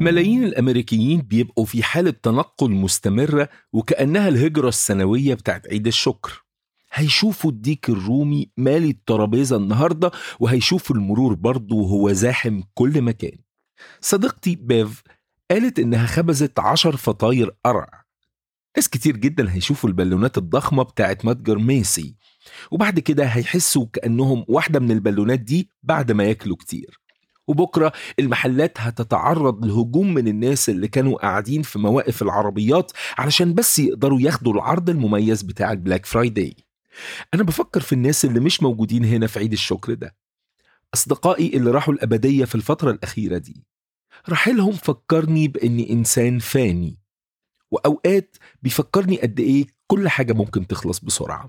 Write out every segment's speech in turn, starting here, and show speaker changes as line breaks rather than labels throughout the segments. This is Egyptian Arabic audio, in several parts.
ملايين الأمريكيين بيبقوا في حالة تنقل مستمرة وكأنها الهجرة السنوية بتاعت عيد الشكر هيشوفوا الديك الرومي مالي الترابيزة النهاردة وهيشوفوا المرور برضه وهو زاحم كل مكان صديقتي بيف قالت إنها خبزت عشر فطاير قرع ناس كتير جدا هيشوفوا البالونات الضخمة بتاعت متجر ميسي وبعد كده هيحسوا كأنهم واحدة من البالونات دي بعد ما ياكلوا كتير وبكرة المحلات هتتعرض لهجوم من الناس اللي كانوا قاعدين في مواقف العربيات علشان بس يقدروا ياخدوا العرض المميز بتاع البلاك فرايداي أنا بفكر في الناس اللي مش موجودين هنا في عيد الشكر ده أصدقائي اللي راحوا الأبدية في الفترة الأخيرة دي رحيلهم فكرني بإني إنسان فاني وأوقات بيفكرني قد إيه كل حاجة ممكن تخلص بسرعة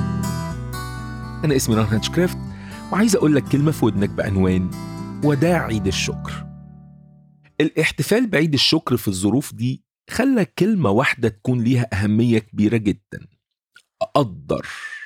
أنا اسمي ران هاتشكرافت وعايز أقول لك كلمة في ودنك بعنوان وداع عيد الشكر الاحتفال بعيد الشكر في الظروف دي خلى كلمة واحدة تكون ليها أهمية كبيرة جدا أقدر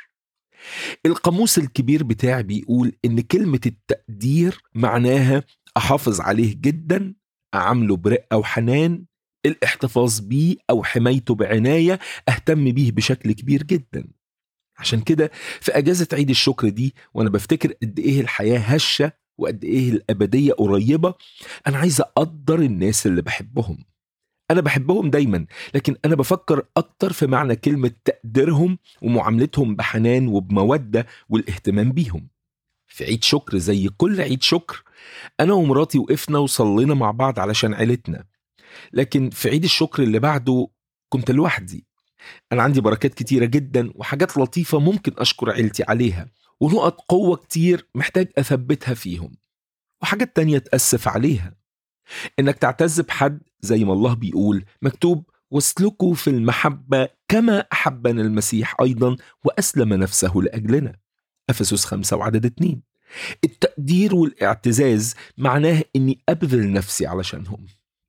القاموس الكبير بتاعي بيقول إن كلمة التقدير معناها أحافظ عليه جدا أعامله برقة وحنان الاحتفاظ بيه أو حمايته بعناية أهتم بيه بشكل كبير جدا عشان كده في أجازة عيد الشكر دي وأنا بفتكر قد إيه الحياة هشة وقد إيه الأبدية قريبة أنا عايز أقدر الناس اللي بحبهم أنا بحبهم دايما لكن أنا بفكر أكتر في معنى كلمة تقديرهم ومعاملتهم بحنان وبمودة والاهتمام بيهم في عيد شكر زي كل عيد شكر أنا ومراتي وقفنا وصلينا مع بعض علشان عيلتنا لكن في عيد الشكر اللي بعده كنت لوحدي أنا عندي بركات كتيرة جدا وحاجات لطيفة ممكن أشكر عيلتي عليها ونقط قوة كتير محتاج أثبتها فيهم وحاجات تانية تأسف عليها إنك تعتز بحد زي ما الله بيقول مكتوب واسلكوا في المحبة كما أحبنا المسيح أيضا وأسلم نفسه لأجلنا أفسس خمسة وعدد اتنين التقدير والاعتزاز معناه إني أبذل نفسي علشانهم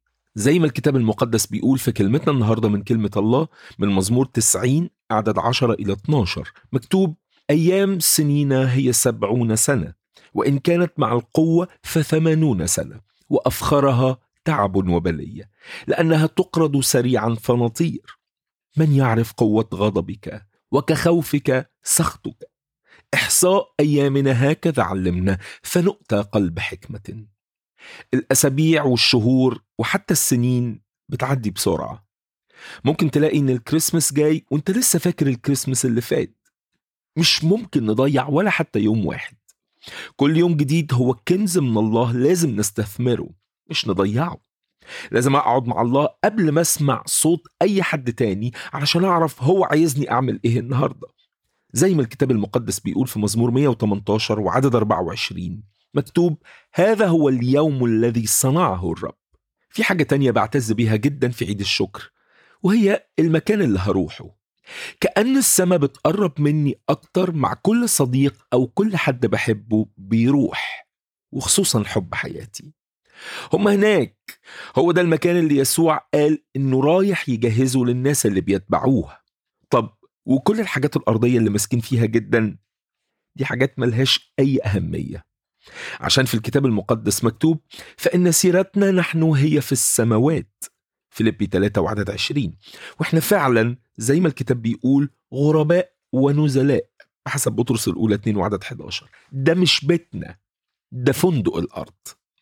زي ما الكتاب المقدس بيقول في كلمتنا النهاردة من كلمة الله من مزمور 90 عدد 10 إلى 12 مكتوب أيام سنينا هي سبعون سنة وإن كانت مع القوة فثمانون سنة وأفخرها تعب وبلية لأنها تقرض سريعا فنطير من يعرف قوة غضبك وكخوفك سخطك إحصاء أيامنا هكذا علمنا فنؤتى قلب حكمة الأسابيع والشهور وحتى السنين بتعدي بسرعة ممكن تلاقي إن الكريسماس جاي وإنت لسه فاكر الكريسماس اللي فات مش ممكن نضيع ولا حتى يوم واحد كل يوم جديد هو كنز من الله لازم نستثمره مش نضيعه لازم اقعد مع الله قبل ما اسمع صوت اي حد تاني علشان اعرف هو عايزني اعمل ايه النهارده زي ما الكتاب المقدس بيقول في مزمور 118 وعدد 24 مكتوب هذا هو اليوم الذي صنعه الرب في حاجة تانية بعتز بيها جدا في عيد الشكر وهي المكان اللي هروحه كأن السماء بتقرب مني أكتر مع كل صديق أو كل حد بحبه بيروح وخصوصا حب حياتي هم هناك هو ده المكان اللي يسوع قال إنه رايح يجهزه للناس اللي بيتبعوه طب وكل الحاجات الأرضية اللي ماسكين فيها جدا دي حاجات ملهاش أي أهمية عشان في الكتاب المقدس مكتوب فإن سيرتنا نحن هي في السماوات فيليبي 3 وعدد 20 واحنا فعلا زي ما الكتاب بيقول غرباء ونزلاء بحسب بطرس الأولى 2 وعدد 11 ده مش بيتنا ده فندق الأرض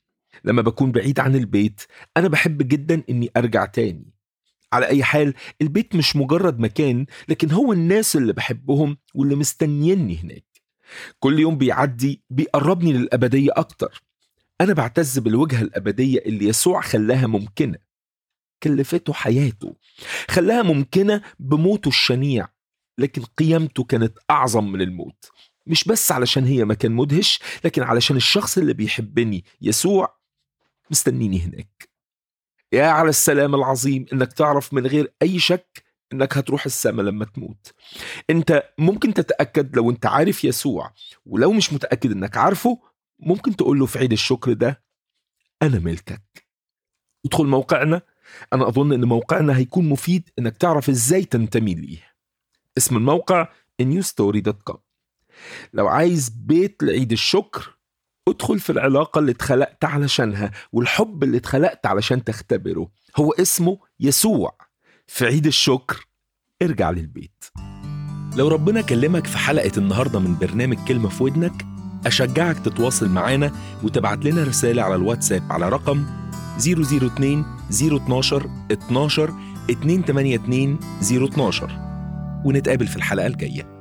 لما بكون بعيد عن البيت أنا بحب جدا إني أرجع تاني على أي حال البيت مش مجرد مكان لكن هو الناس اللي بحبهم واللي مستنيني هناك كل يوم بيعدي بيقربني للأبدية أكتر أنا بعتز بالوجهة الأبدية اللي يسوع خلاها ممكنة كلفته حياته خلاها ممكنة بموته الشنيع لكن قيامته كانت أعظم من الموت مش بس علشان هي مكان مدهش لكن علشان الشخص اللي بيحبني يسوع مستنيني هناك يا على السلام العظيم انك تعرف من غير اي شك انك هتروح السماء لما تموت انت ممكن تتاكد لو انت عارف يسوع ولو مش متاكد انك عارفه ممكن تقول له في عيد الشكر ده انا ملكك ادخل موقعنا انا اظن ان موقعنا هيكون مفيد انك تعرف ازاي تنتمي ليه اسم الموقع newstory.com لو عايز بيت لعيد الشكر ادخل في العلاقة اللي اتخلقت علشانها والحب اللي اتخلقت علشان تختبره هو اسمه يسوع في عيد الشكر ارجع للبيت لو ربنا كلمك في حلقة النهاردة من برنامج كلمة في ودنك أشجعك تتواصل معانا وتبعت لنا رسالة على الواتساب على رقم 002 012 12 282 012 ونتقابل في الحلقة الجاية